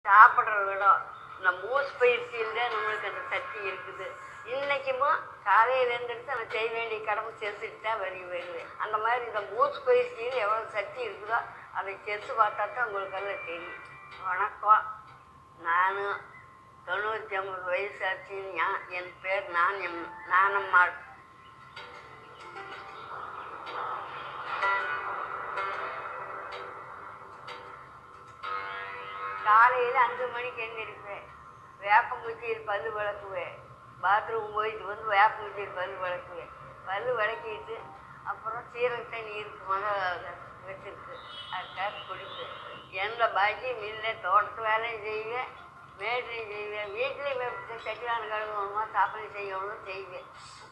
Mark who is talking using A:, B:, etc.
A: சாப்பிட்றத விட இந்த மூஸ் பயிற்சியில் தான் நம்மளுக்கு அந்த சக்தி இருக்குது இன்னைக்குமா காலையில் எழுந்திரிச்சு நம்ம செய்ய வேண்டிய கடமை செஞ்சுட்டு தான் வரி வருவேன் அந்த மாதிரி இந்த மூச்சு பயிற்சியில் எவ்வளோ சக்தி இருக்குதோ அதை செத்து பார்த்தா தான் உங்களுக்கு எல்லாம் தெரியும் வணக்கம் நான் தொண்ணூற்றி ஐம்பது வயசு ஆச்சு ஞா- என் பேர் நான் எம் நானம்மாள் காலையில் அஞ்சு மணிக்கு எழுந்திருப்பேன் வேப்பங்குச்சியில் பல்லு விளக்குவேன் பாத்ரூம் போயிட்டு வந்து வேப்பங்குச்சியில் பல்லு விளக்குவேன் பல்லு விளக்கிட்டு அப்புறம் சீரக தண்ணி இருக்கு முதல் வச்சிருக்கு அதுக்காக குடிப்பேன் எந்த பாக்கியம் இல்லை தோட்டத்து வேலையும் செய்வேன் மேட்லையும் செய்வேன் வீட்லேயும் செட்டிலான கழுவணுமா சாப்பாடு செய்யணும் செய்வேன்